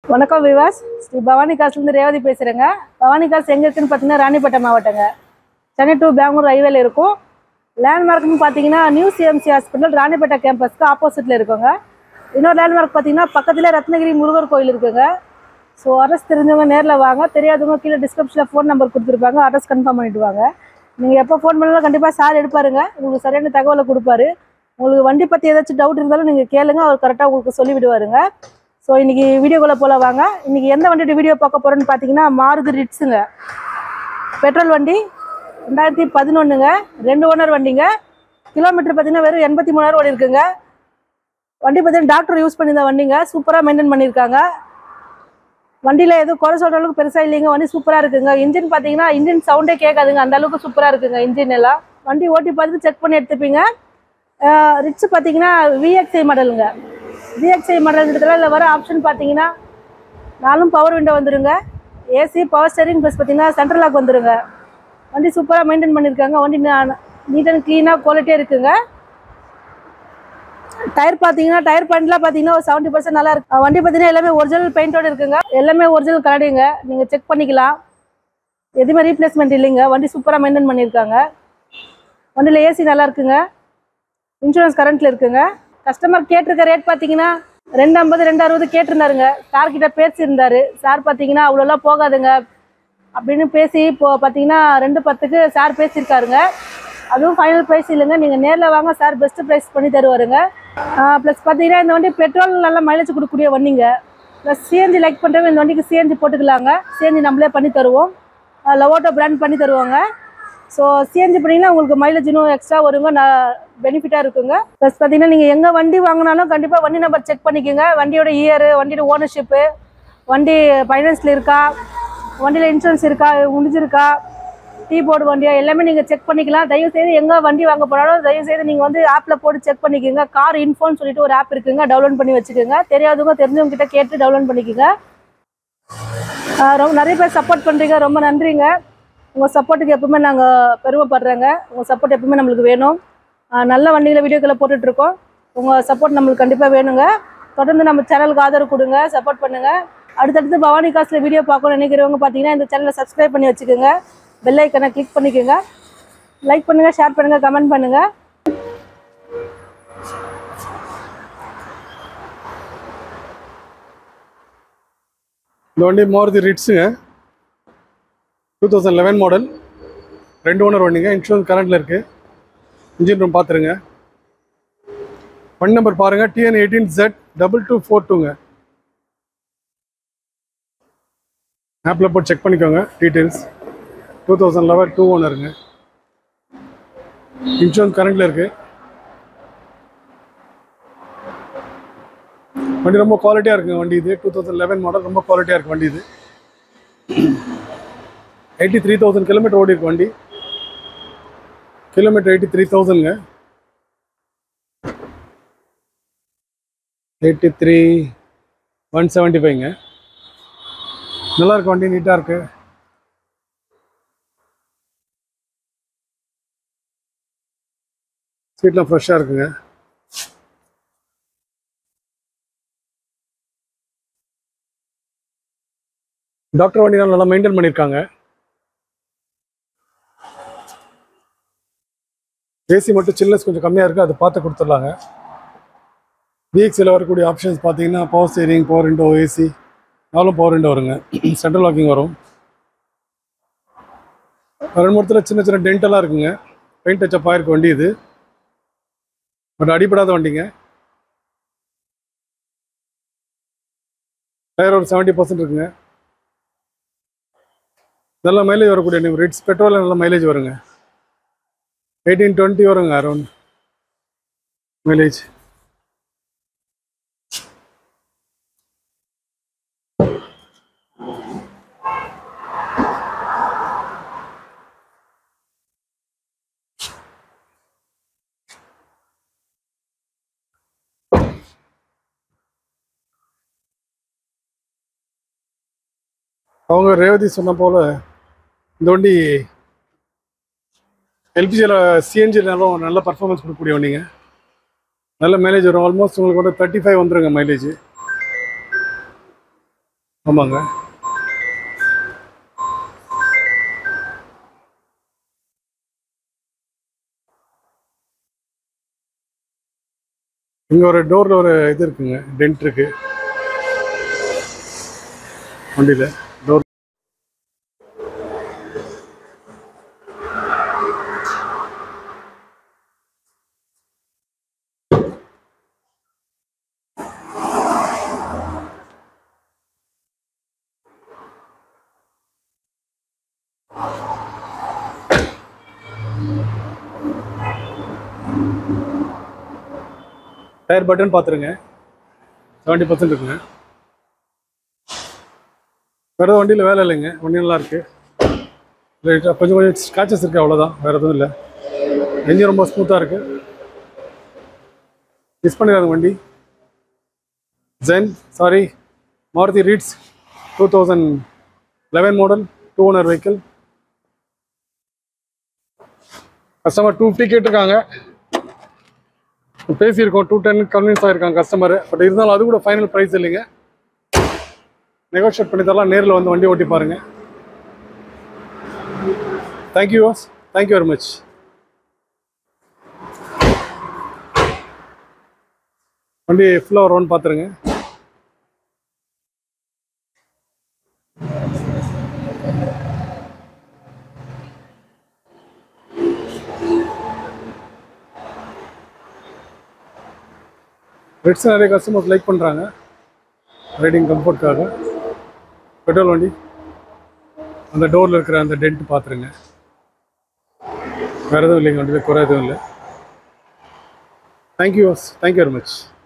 வணக்கம் விவாஸ் ஸ்ரீ பவானி காசுலேருந்து ரேவதி பேசுகிறேங்க பவானி காசு எங்கே இருக்குன்னு பார்த்தீங்கன்னா ராணிப்பேட்டை மாவட்டங்க சென்னை டு பெங்களூர் ஹைவேல இருக்கும் லேண்ட்மார்க்னு பார்த்தீங்கன்னா நியூ சிஎம்சி ஹாஸ்பிட்டல் ராணிப்பேட்டை கேம்பஸ்க்கு ஆப்போசிட்டில் இருக்குங்க இன்னொரு லேண்ட்மார்க் பார்த்தீங்கன்னா பக்கத்தில் ரத்னகிரி முருகர் கோயில் இருக்குங்க ஸோ அட்ரஸ் தெரிஞ்சவங்க நேரில் வாங்க தெரியாதவங்க கீழே டிஸ்கிரிப்ஷனில் ஃபோன் நம்பர் கொடுத்துருப்பாங்க அட்ரஸ் கன்ஃபார்ம் பண்ணிட்டு வாங்க நீங்கள் எப்போ ஃபோன் பண்ணாலும் கண்டிப்பாக சார் எடுப்பாருங்க உங்களுக்கு சரியான தகவலை கொடுப்பாரு உங்களுக்கு வண்டி பற்றி ஏதாச்சும் டவுட் இருந்தாலும் நீங்கள் கேளுங்க அவர் கரெக்டாக உங்களுக்கு சொல்லி விடுவாருங்க ஸோ இன்னைக்கு வீடியோக்குள்ளே போல வாங்க இன்னைக்கு எந்த வண்டியோட வீடியோ பார்க்க போகிறோன்னு பார்த்தீங்கன்னா மாருதி ரிட்ஸுங்க பெட்ரோல் வண்டி ரெண்டாயிரத்தி பதினொன்றுங்க ரெண்டு ஓனர் வண்டிங்க கிலோமீட்டர் பார்த்தீங்கன்னா வெறும் எண்பத்தி மூணாயிரம் ஓடி இருக்குங்க வண்டி பார்த்தீங்கன்னா டாக்டர் யூஸ் பண்ணியிருந்த வண்டிங்க சூப்பராக மெயின்டைன் பண்ணியிருக்காங்க வண்டியில் எதுவும் குறை சொல்கிற அளவுக்கு பெருசாக இல்லைங்க வண்டி சூப்பராக இருக்குங்க இன்ஜின் பார்த்தீங்கன்னா இன்ஜின் சவுண்டே கேட்காதுங்க அந்த அளவுக்கு சூப்பராக இருக்குங்க இன்ஜின் எல்லாம் வண்டி ஓட்டி பார்த்துட்டு செக் பண்ணி எடுத்துப்பீங்க ரிட்ஸ் பார்த்தீங்கன்னா விஎக்ஸ்ஐ மாடலுங்க விஎக்ஸ்ஐ மாடல்ன்றதுல இதில் வர ஆப்ஷன் பார்த்தீங்கன்னா நாலும் பவர் விண்டோ வந்துருங்க ஏசி பவர் ஸ்டேரிங் ப்ளஸ் பார்த்தீங்கன்னா சென்ட்ரல் லாக் வந்துருங்க வண்டி சூப்பராக மெயின்டைன் பண்ணியிருக்காங்க வண்டி நீட் அண்ட் க்ளீனாக குவாலிட்டியாக இருக்குங்க டயர் பார்த்தீங்கன்னா டயர் பாயிண்ட்லாம் பார்த்தீங்கன்னா ஒரு செவன்ட்டி பர்சன்ட் நல்லா இருக்கு அஹ் வண்டி பார்த்தீங்கன்னா எல்லாமே ஒரிஜினல் பெயிண்டோட இருக்குங்க எல்லாமே ஒரிஜினல் கலடிங்க நீங்கள் செக் பண்ணிக்கலாம் எதுவுமே ரீப்ளேஸ்மெண்ட் இல்லைங்க வண்டி சூப்பராக மெயின்டைன் பண்ணியிருக்காங்க வண்டியில் ஏசி நல்லா இருக்குங்க இன்சூரன்ஸ் கரண்ட்ல இருக்குங்க கஸ்டமர் கேட்டிருக்க ரேட் பார்த்தீங்கன்னா ரெண்டு ஐம்பது ரெண்டு அறுபது கேட்டிருந்தாருங்க சார் கிட்ட பேசியிருந்தாரு சார் பார்த்தீங்கன்னா அவ்வளோலாம் போகாதுங்க அப்படின்னு பேசி இப்போ பார்த்தீங்கன்னா ரெண்டு பத்துக்கு சார் பேசியிருக்காருங்க அதுவும் ஃபைனல் ப்ரைஸ் இல்லைங்க நீங்கள் நேரில் வாங்க சார் பெஸ்ட் ப்ரைஸ் பண்ணி தருவாருங்க ப்ளஸ் பார்த்தீங்கன்னா இந்த வண்டி பெட்ரோல் நல்லா மைலேஜ் கொடுக்கக்கூடிய வண்டிங்க ப்ளஸ் சிஎன்ஜி லைக் பண்ணுறவங்க இந்த வண்டிக்கு சிஎன்ஜி போட்டுக்கலாங்க சிஎன்ஜி நம்மளே பண்ணி தருவோம் லவோட்டோ பிராண்ட் பண்ணி தருவாங்க ஸோ சிஎன்ஜி பண்ணிங்கன்னா உங்களுக்கு மைலேஜ் இன்னும் எக்ஸ்ட்ரா வருங்க நான் பெனிஃபிட்டாக இருக்குங்க ப்ளஸ் பார்த்தீங்கன்னா நீங்கள் எங்கே வண்டி வாங்கினாலும் கண்டிப்பாக வண்டி நம்பர் செக் பண்ணிக்கோங்க வண்டியோட இயர் வண்டியோட ஓனர்ஷிப்பு வண்டி ஃபைனான்ஸில் இருக்கா வண்டியில் இன்சூரன்ஸ் இருக்கா முடிஞ்சிருக்கா டீ போர்டு வண்டியா எல்லாமே நீங்கள் செக் பண்ணிக்கலாம் தயவு செய்து எங்கே வண்டி வாங்க போனாலும் தயவு செய்து நீங்கள் வந்து ஆப்பில் போட்டு செக் பண்ணிக்கோங்க கார் இன்ஃபோன்னு சொல்லிட்டு ஒரு ஆப் இருக்குங்க டவுன்லோட் பண்ணி வச்சுக்கோங்க தெரியாதவங்க தெரிஞ்சவங்க கிட்ட கேட்டு டவுன்லோட் பண்ணிக்கோங்க ஆஹ் ரொம்ப நிறைய பேர் சப்போர்ட் பண்ணுறீங்க ரொம்ப நன்றிங்க உங்கள் சப்போர்ட்டுக்கு எப்பவுமே நாங்கள் பெருமைப்படுறேங்க உங்கள் சப்போர்ட் எப்பவுமே நம்மளுக்கு வேணும் ஆஹ் நல்ல வண்டிகளை வீடியோக்களை போட்டுட்ருக்கோம் உங்கள் சப்போர்ட் நம்மளுக்கு கண்டிப்பாக வேணுங்க தொடர்ந்து நம்ம சேனலுக்கு ஆதரவு கொடுங்க சப்போர்ட் பண்ணுங்கள் அடுத்தடுத்து பவானி காசில் வீடியோ பார்க்கணும்னு நினைக்கிறவங்க பார்த்தீங்கன்னா இந்த சேனலை சப்ஸ்கிரைப் பண்ணி வச்சுக்கோங்க பெல் ஐக்கனை கிளிக் பண்ணிக்கோங்க லைக் பண்ணுங்கள் ஷேர் பண்ணுங்கள் கமெண்ட் பண்ணுங்கள் இந்த வண்டி மாருதி ரிட்ஸுங்க டூ தௌசண்ட் லெவன் மாடல் ரெண்டு ஓனர் வண்டிங்க இன்சூரன்ஸ் கரண்ட்டில் இருக்குது இன்ஜின் ரூம் பார்த்துருங்க வண்டி நம்பர் பாருங்கள் TN eighteen Z double two four டூங்க ஆப்பில் போட்டு செக் பண்ணிக்கோங்க details two thousand eleven two ஓனருங்க இன்சூரன்ஸ் கரண்ட்டில் இருக்குது வண்டி ரொம்ப குவாலிட்டியாக இருக்குங்க வண்டி இது டூ தௌசண்ட் லெவன் மாடல் ரொம்ப குவாலிட்டியாக இருக்கு வண்டி இது எயிட்டி த்ரீ தௌசண்ட் கிலோமீட்டர் ஓடி இருக்கு வண்டி கிலோமீட்டர் எயிட்டி த்ரீ தௌசண்ட்ங்க எயிட்டி த்ரீ ஒன் செவன்ட்டி ஃபைவ்ங்க நல்லா இருக்கு வண்டி நீட்டாக இருக்கு சீட்லாம் ஃப்ரெஷ்ஷாக இருக்குங்க டாக்டர் வண்டிலாம் நல்லா மெயின்டைன் பண்ணியிருக்காங்க ஏசி மட்டும் சில்னஸ் கொஞ்சம் கம்மியாக இருக்குது அதை பார்த்து கொடுத்துட்லாங்க விஎக்ஸில் வரக்கூடிய ஆப்ஷன்ஸ் பார்த்தீங்கன்னா power steering power window AC நாலும் பவர் விண்டோ வருங்க சென்ட்ரல் லாக்கிங் வரும் ரெண்டு மூணு சின்ன சின்ன டென்டெல்லாம் இருக்குங்க பெயிண்ட் டச்சப் ஆயிருக்கு வண்டி இது பட் அடிப்படாத வண்டிங்க டயர் ஒரு செவன்ட்டி பர்சன்ட் இருக்குங்க நல்ல மைலேஜ் வரக்கூடிய ரிட்ஸ் பெட்ரோலில் நல்ல மைலேஜ் வருங்க எயிட்டீன் டுவெண்ட்டி வருங்க அரௌண்ட் மைலேஜ் அவங்க ரேவதி சொன்ன போல இந்த வண்டி எல்பிஜியில் சிஎன்ஜி நல்ல நல்ல பர்ஃபார்மன்ஸ் கொடுக்கக்கூடிய வண்டிங்க நல்ல மைலேஜ் வரும் ஆல்மோஸ்ட் உங்களுக்கு வந்து தேர்ட்டி ஃபைவ் வந்துருங்க மைலேஜ் ஆமாங்க இங்க ஒரு டோர்ல ஒரு இது இருக்குங்க டென்ட் இருக்கு வண்டியில டோர் டயர் பட்டன் பார்த்துருங்க செவன்ட்டி பர்சன்ட் இருக்குங்க வேறு எதுவும் வண்டியில் வேலை இல்லைங்க வண்டி நல்லா இருக்கு ரைட்டாக கொஞ்சம் கொஞ்சம் ஸ்க்ராச்சஸ் இருக்குது அவ்வளோதான் வேறு எதுவும் இல்லை என்ஜின் ரொம்ப ஸ்மூத்தாக இருக்குது மிஸ் பண்ணிடாத வண்டி Zen sorry Maruti Ritz two thousand eleven model two owner vehicle customer two fifty கேட்டிருக்காங்க பேசியிருக்கோம் டூ டென் கன்வின்ஸ் ஆகிருக்காங்க கஸ்டமர் பட் இருந்தாலும் அது கூட ஃபைனல் ப்ரைஸ் இல்லைங்க நெகோஷியேட் பண்ணி தரலாம் நேரில் வந்து வண்டி ஓட்டி பாருங்க தேங்க்யூ தேங்க்யூ வெரி மச் வண்டி ஃபுல்லாக ஒரு ஒன் பார்த்துருங்க ரெட்ஸ் நிறைய கஸ்டமர்ஸ் லைக் பண்ணுறாங்க ரைடிங் கம்ஃபர்ட்காக பெட்ரோல் வண்டி அந்த டோரில் இருக்கிற அந்த டென்ட் பார்த்துருங்க வேறு எதுவும் இல்லைங்க வண்டியில் குறை எதுவும் இல்லை தேங்க்யூ தேங்க்யூ வெரி மச்